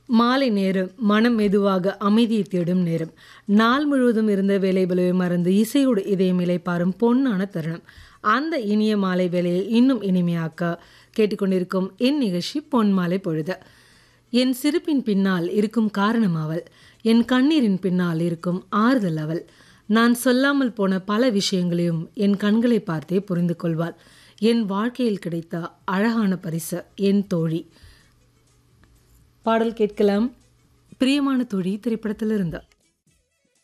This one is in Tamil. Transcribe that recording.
மாலை நேரம் மனம் மெதுவாக அமைதியை தேடும் நேரம் நாள் முழுவதும் இருந்த வேலைபலுவை மறந்து இசையோடு இதயம் இலைப்பாரும் பொன்னான தருணம் அந்த இனிய மாலை வேலையை இன்னும் இனிமையாக்க கேட்டுக்கொண்டிருக்கும் என் நிகழ்ச்சி பொன் மாலை பொழுது என் சிரிப்பின் பின்னால் இருக்கும் காரணம் அவள் என் கண்ணீரின் பின்னால் இருக்கும் ஆறுதல் அவள் நான் சொல்லாமல் போன பல விஷயங்களையும் என் கண்களை பார்த்தே புரிந்து கொள்வாள் என் வாழ்க்கையில் கிடைத்த அழகான பரிசு என் தோழி பாடல் கேட்கலாம் பிரியமான தோழி திரைப்படத்திலிருந்து